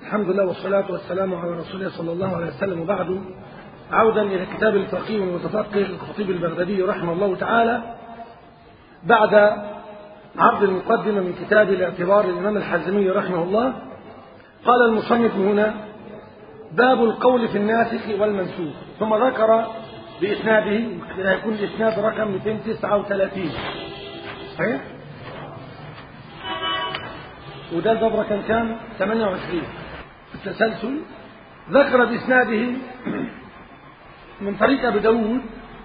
الحمد لله والصلاة والسلام على رسول الله صلى الله عليه وسلم وبعد عودا إلى كتاب الفقيه والمتفقه الخطيب البغدادي رحمه الله تعالى بعد عرض المقدمة من كتاب الاعتبار للإمام الحزمي رحمه الله قال المصنف هنا باب القول في الناسخ والمنسوخ ثم ذكر بإسناده يكون الإسناد رقم 239 صحيح؟ وده الباب رقم كام؟ 28 التسلسل ذكر بإسناده من طريق أبي داود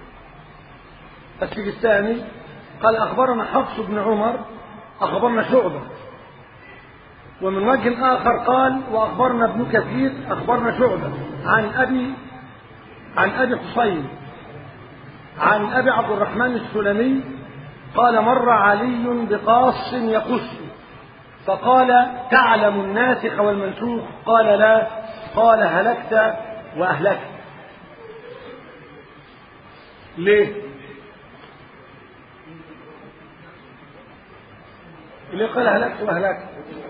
السجستاني قال أخبرنا حفص بن عمر أخبرنا شعبة ومن وجه آخر قال وأخبرنا ابن كثير أخبرنا شعبة عن أبي عن أبي حسين عن أبي عبد الرحمن السلمي قال مر علي بقاص يقص فقال تعلم الناسخ والمنسوخ قال لا قال هلكت وأهلكت ليه ليه قال هلكت وأهلكت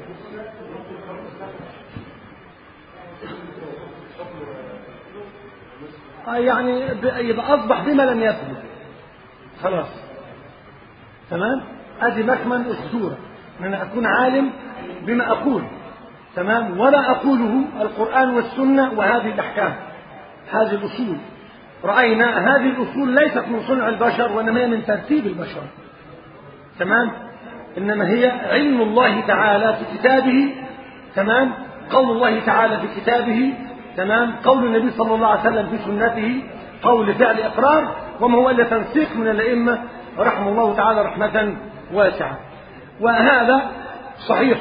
آه يعني يبقى أصبح بما لم يثبت خلاص تمام ادي مكمن الصوره ان انا اكون عالم بما اقول تمام ولا اقوله القران والسنه وهذه الاحكام هذه الاصول راينا هذه الاصول ليست من صنع البشر وانما هي من ترتيب البشر تمام انما هي علم الله تعالى في كتابه تمام قول الله تعالى في كتابه تمام قول النبي صلى الله عليه وسلم في سنته قول فعل اقرار وما هو الا تنسيق من الائمه رحمه الله تعالى رحمه واسعه وهذا صحيح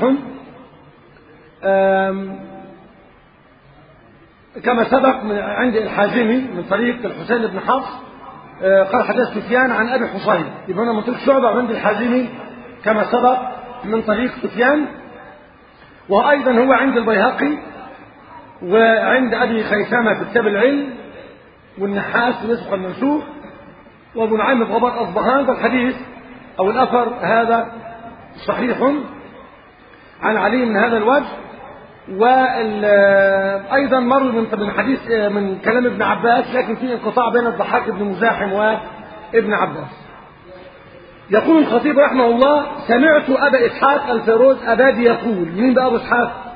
كما سبق من عند الحازمي من طريق الحسين بن حفص قال حدث سفيان عن ابي حسين يبقى هنا من طريق شعبه عند الحازمي كما سبق من طريق سفيان وايضا هو عند البيهقي وعند ابي خيثمه في كتاب العلم والنحاس في نسخ المنسوخ وابو نعيم بن غبار اصبهان فالحديث او الاثر هذا صحيح عن علي من هذا الوجه وايضا مر من حديث من كلام ابن عباس لكن في انقطاع بين الضحاك بن مزاحم وابن عباس يقول الخطيب رحمه الله سمعت ابا اسحاق الفيروز ابادي يقول مين بقى ابو اسحاق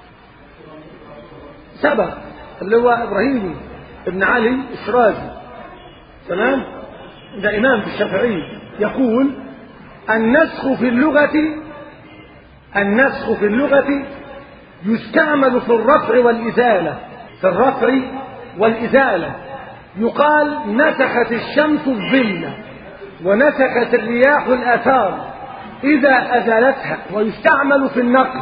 سبق اللي هو ابراهيم ابن علي الشرازي تمام ده امام في الشافعي يقول النسخ في اللغة النسخ في اللغة يستعمل في الرفع والإزالة في الرفع والإزالة يقال نسخت الشمس الظل ونسخت الرياح الآثار إذا أزالتها ويستعمل في النقل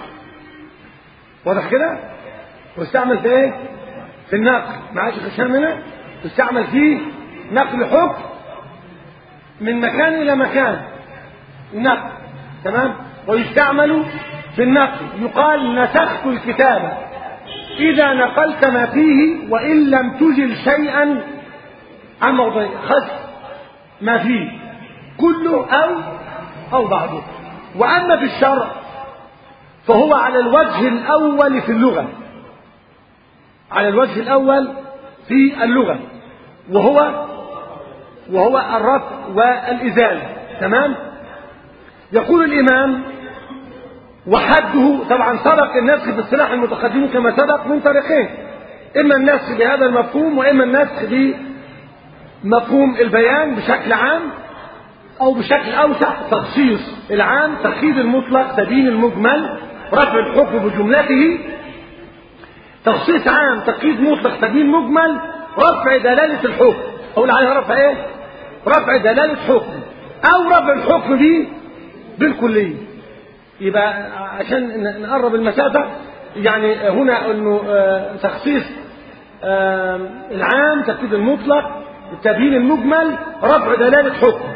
واضح كده؟ ويستعمل في ايه؟ في النقل معاش خشام هنا يستعمل فيه نقل حكم من مكان إلى مكان نقل تمام ويستعمل في النقل يقال نسخت الكتاب إذا نقلت ما فيه وإن لم تجل شيئا عن موضعه خذ ما فيه كله أو أو بعضه وأما في الشرع فهو على الوجه الأول في اللغة على الوجه الأول في اللغة وهو وهو الرفع والإزالة تمام يقول الإمام وحده طبعا سبق النسخ في السلاح المتقدم كما سبق من طريقين إما النسخ بهذا المفهوم وإما النسخ بمفهوم البيان بشكل عام أو بشكل أوسع تخصيص العام تقييد المطلق تبيين المجمل رفع الحكم بجملته تخصيص عام تقييد مطلق تبيين مجمل رفع دلالة الحكم أقول عليها رفع إيه؟ رفع دلالة حكم أو رفع الحكم دي بالكلية يبقى عشان نقرب المسافة يعني هنا انه تخصيص العام تقييد المطلق التبيين المجمل رفع دلالة حكم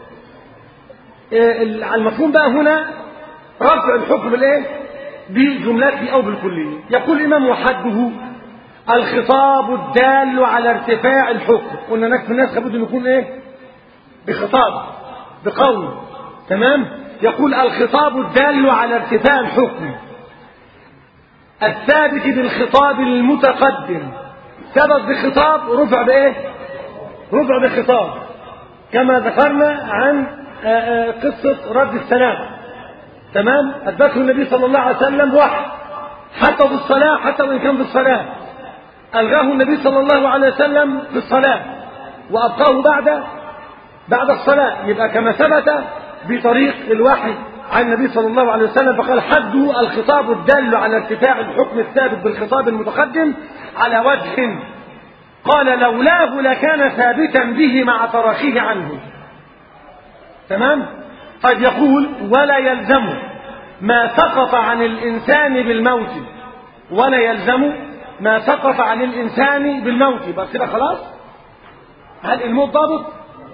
المفهوم بقى هنا رفع الحكم بالايه بجملته او بالكلية يقول الامام وحده الخطاب الدال على ارتفاع الحكم قلنا هناك في الناس لابد ان يكون ايه بخطاب بقول تمام يقول الخطاب الدال على ارتفاع الحكم الثابت بالخطاب المتقدم ثبت بخطاب رفع بايه رفع بخطاب كما ذكرنا عن قصة رد السلام تمام أثبته النبي صلى الله عليه وسلم وحي حتى في الصلاة حتى وإن كان في الصلاة ألغاه النبي صلى الله عليه وسلم في الصلاة وأبقاه بعد بعد الصلاة يبقى كما ثبت بطريق الوحي عن النبي صلى الله عليه وسلم فقال حد الخطاب الدال على ارتفاع الحكم الثابت بالخطاب المتقدم على وجه قال لولاه لكان ثابتا به مع تراخيه عنه تمام قد يقول ولا يلزم ما سقط عن الإنسان بالموت ولا يلزم ما سقط عن الإنسان بالموت بس كده خلاص هل الموت ضابط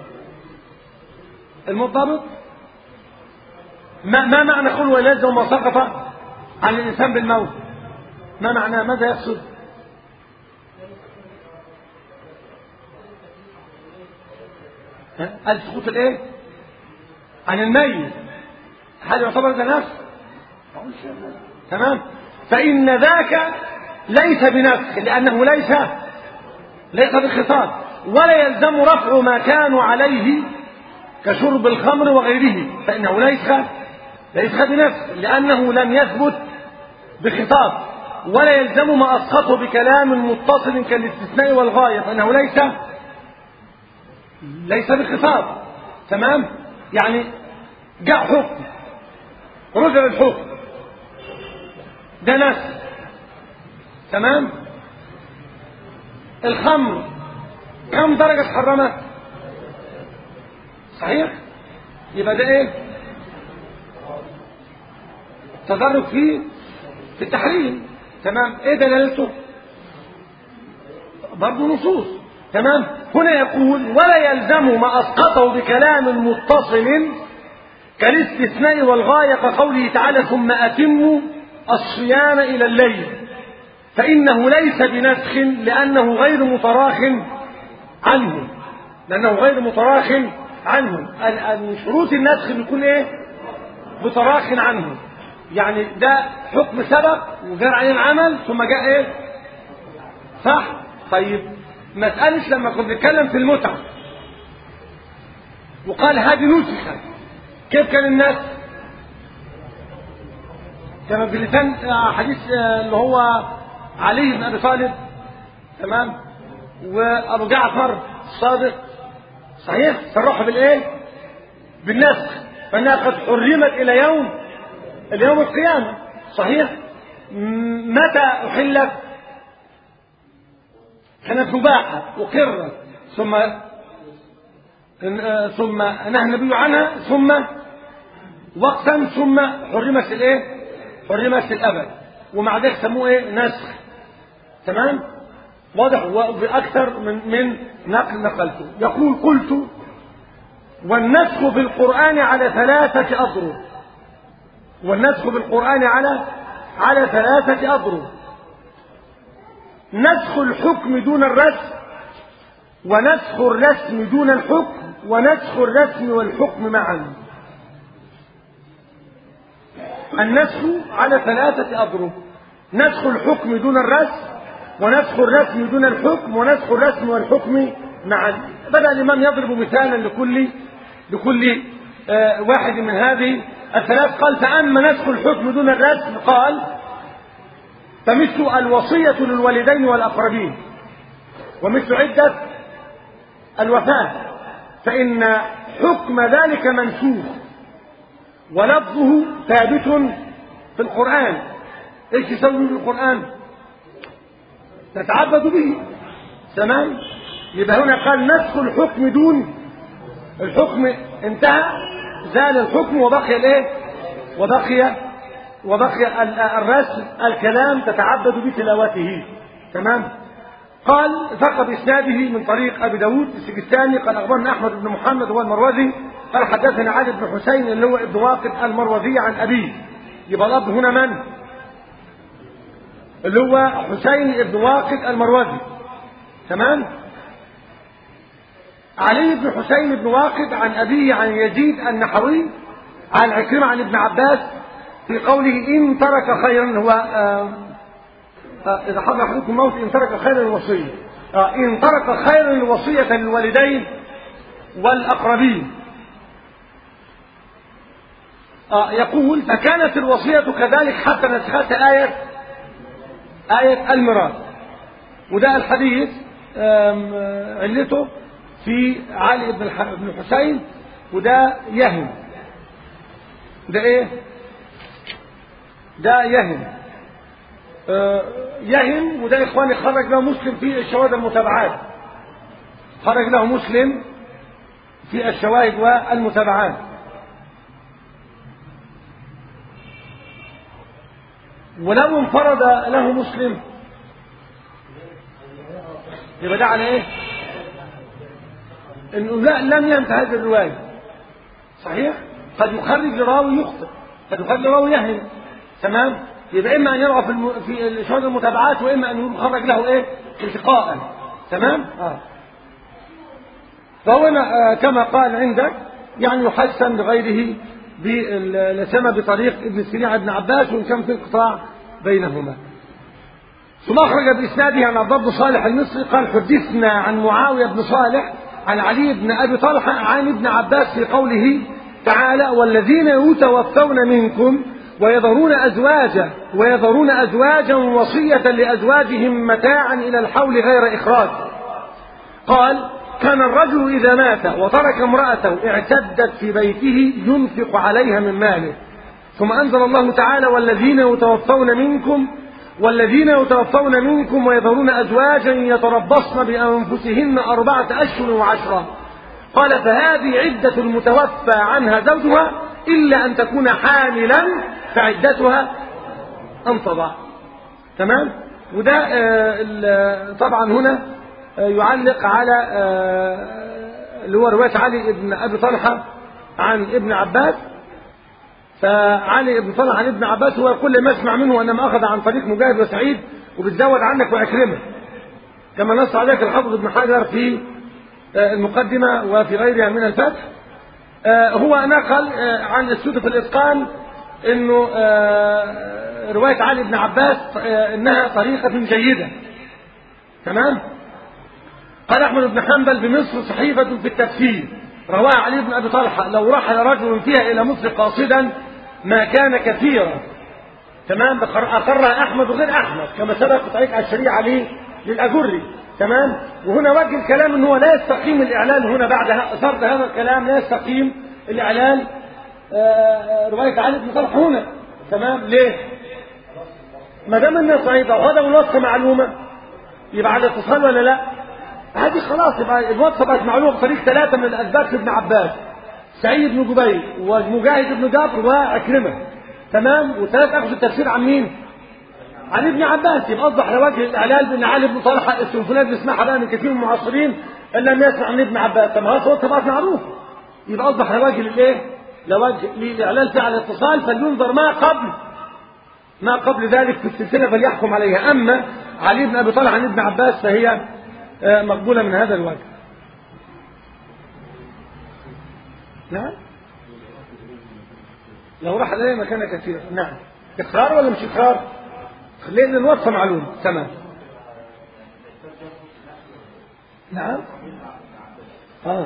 الموت ضابط ما, ما معنى قول ولا يلزم ما سقط عن الإنسان بالموت ما معناه ماذا يقصد هل سقوط الايه عن الميت هل يعتبر ده نفس تمام فإن ذاك ليس بنفس لأنه ليس ليس بالخطاب ولا يلزم رفع ما كانوا عليه كشرب الخمر وغيره فإنه ليس ليس بنفس لأنه لم يثبت بخطاب ولا يلزم ما أسقطه بكلام متصل كالاستثناء والغاية فإنه ليس ليس بخطاب تمام يعني جاء حكم رجع الحكم ده نفس تمام الخمر كم درجة حرمت صحيح يبقى ده ايه تدرج فيه في التحريم تمام ايه دلالته برضه نصوص تمام هنا يقول ولا يلزم ما اسقطه بكلام متصل كالاستثناء والغاية كقوله تعالى ثم أتموا الصيام إلى الليل فإنه ليس بنسخ لأنه غير متراخ عنه لأنه غير متراخ عنه من شروط النسخ يكون إيه متراخ عنه يعني ده حكم سبق وجرى عليه العمل ثم جاء إيه صح طيب مسألة لما كنا بنتكلم في المتعة وقال هذه نسخت كيف كان الناس كما في لسان حديث اللي هو علي بن ابي طالب تمام وابو جعفر الصادق صحيح صرحوا بالايه بالنسخ فانها قد حرمت الى يوم اليوم القيامه صحيح متى احلت كانت مباحه اقرت ثم ثم نهى النبي عنها ثم وقتا ثم حرمت الايه حرمت الابد ومع ذلك سموه ايه نسخ تمام واضح وباكثر من من نقل نقلته يقول قلت والنسخ في القران على ثلاثه اضرب والنسخ في القران على على ثلاثه اضرب نسخ الحكم دون الرسم ونسخ الرسم دون الحكم ونسخ الرسم والحكم معا النسخ على ثلاثة أضرب نسخ الحكم دون الرسم ونسخ الرسم دون الحكم ونسخ الرسم والحكم معا بدأ الإمام يضرب مثالا لكل لكل آه واحد من هذه الثلاث قال فأما نسخ الحكم دون الرسم قال فمثل الوصية للوالدين والأقربين ومثل عدة الوفاة فإن حكم ذلك منسوخ ولفظه ثابت في القرآن ايش يسوي في القرآن نتعبد به تمام يبقى هنا قال نسخ الحكم دون الحكم انتهى زال الحكم وبقي الايه وبقي وبقي الرسم الكلام تتعبد بتلاوته تمام قال ثق بإسناده من طريق أبي داود السجستاني قال أخبرنا أحمد بن محمد هو المروزي قال حدثنا علي بن حسين اللي هو ابن واقد المروزي عن أبيه يبقى الأب هنا من؟ اللي هو حسين ابن واقد المروزي تمام؟ علي بن حسين بن واقد عن أبيه عن يزيد النحوي عن عكرمة عن ابن عباس في قوله إن ترك خيرا هو آه إذا حضر أحدكم الموت إن ترك خيرا الوصية آه إن ترك خيرا الوصية للوالدين والأقربين آه يقول فكانت الوصية كذلك حتى نسخت آية آية الميراث وده الحديث علته في علي بن بن الحسين وده يهم ده ايه ده يهم آه يهم وده اخواني خرج له مسلم في الشواهد المتابعات خرج له مسلم في الشواهد والمتابعات ولو انفرد له مسلم يبقى ده على ايه انه لا لم ينتهي هذه الروايه صحيح قد يخرج راوي يخطئ قد يخرج راوي يهم تمام يبقى اما ان يرى في الم... في شهود المتابعات واما ان يخرج له ايه التقاء تمام اه فهو آه كما قال عندك يعني يحسن بغيره بالسمة بطريق ابن سيرين عن ابن عباس وان كان في انقطاع بينهما ثم أخرج بإسناده عن عبد الله صالح المصري قال حدثنا عن معاوية بن صالح عن علي بن أبي طلحة عن ابن عباس في قوله تعالى والذين يتوفون منكم ويذرون أزواجا ويذرون أزواجا وصية لأزواجهم متاعا إلى الحول غير إخراج قال كان الرجل إذا مات وترك امرأته اعتدت في بيته ينفق عليها من ماله ثم أنزل الله تعالى والذين يتوفون منكم والذين يتوفون منكم ويذرون أزواجا يتربصن بأنفسهن أربعة أشهر وعشرة قال فهذه عدة المتوفى عنها زوجها إلا أن تكون حاملا فعدتها أن تضع تمام وده آه طبعا هنا آه يعلق على آه اللي هو رواية علي بن أبي طلحة عن ابن عباس فعلي بن طلحة عن ابن عباس هو كل ما اسمع منه انما اخذ عن طريق مجاهد وسعيد وبتزود عنك وعكرمه كما نص عليك الحافظ ابن حجر في المقدمة وفي غيرها من الفتح هو نقل عن السود في الإتقان انه رواية علي بن عباس انها طريقة جيدة تمام قال احمد بن حنبل بمصر صحيفة في التفسير رواها علي بن ابي طلحة لو رحل رجل فيها الى مصر قاصدا ما كان كثيرا تمام أقرها أحمد وغير أحمد كما سبق طريق الشريعة ليه للأجري تمام وهنا وجه الكلام ان هو لا يستقيم الإعلان هنا بعد سرد هذا الكلام لا يستقيم الإعلان رواية علي بن طلحة هنا تمام ليه ما دام الناس صعيدة وهذا الوصف معلومة يبقى على اتصال ولا لا هذه خلاص يبقى الوصف بقت معلومة بطريق ثلاثة من الأسباب في ابن عباس سعيد بن جبير ومجاهد بن جبر وعكرمة تمام وثلاث أخذ التفسير عن مين عن ابن عباس يبقى أصبح على وجه الإعلان بأن علي بن طلحة السنفونات بيسمعها بقى من كثير من المعاصرين إن لم يسمع عن ابن عباس طب هذا صوت بقى معروف يبقى أصبح على وجه الإيه؟ لوجه للإعلان فيه على الاتصال فلينظر ما قبل ما قبل ذلك في السلسلة فليحكم عليها أما علي بن أبي طلحة عن ابن عباس فهي مقبولة من هذا الوجه نعم لو راح لديه مكان كثير نعم إقرار ولا مش إقرار لأن الوصف معلوم تمام نعم آه.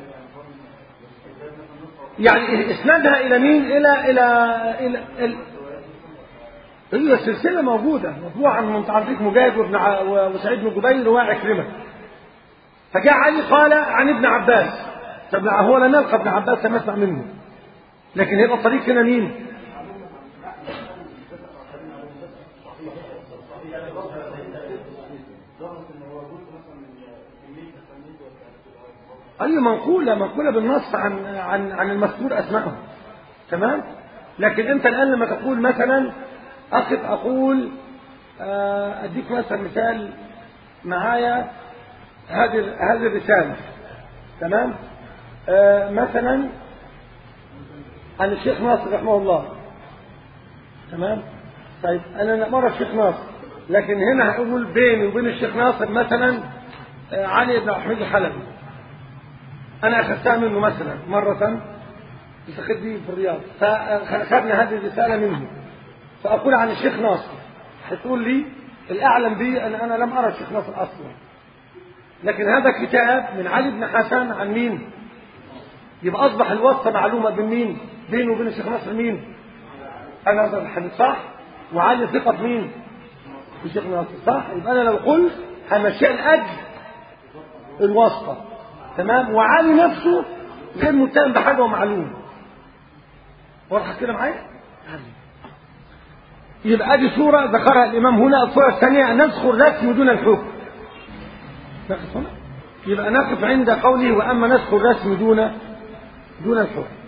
يعني اسنادها الى مين الى الى الى, إلى هي السلسله موجوده مطبوعه عن متعرفيك مجاهد وابن ع... وسعيد بن جبير وعكرمه فجاء علي قال عن ابن عباس طب هو لا نلقى ابن عباس لم يسمع منه لكن هيبقى الطريق هنا مين أي منقولة منقولة بالنص عن عن عن المذكور أسمائهم تمام لكن أنت الآن لما تقول مثلا أقف أقول أديك مثلا مثال معايا هذه هذه الرسالة تمام آه مثلا عن الشيخ ناصر رحمه الله تمام طيب أنا مرة الشيخ ناصر لكن هنا هقول بيني وبين الشيخ ناصر مثلا آه علي بن أحمد الحلبي أنا أخذتها منه مثلا مرة في تخدي في الرياض فأخذنا هذه الرسالة منه فأقول عن الشيخ ناصر هتقول لي الأعلم به أن أنا لم أرى الشيخ ناصر أصلا لكن هذا كتاب من علي بن حسن عن مين يبقى أصبح الواسطة معلومة بين مين بينه وبين الشيخ ناصر مين أنا هذا الحديث صح وعلي ثقة مين الشيخ ناصر صح يبقى أنا لو قلت همشي الأجل الواسطة تمام وعلي نفسه غير متهم بحاجة ومعلوم واضح كده معايا يبقى دي صورة ذكرها الإمام هنا الصورة الثانية نسخ الرسم دون الحكم نقف هنا يبقى نقف عند قوله وأما نسخ الرسم دون دون الحكم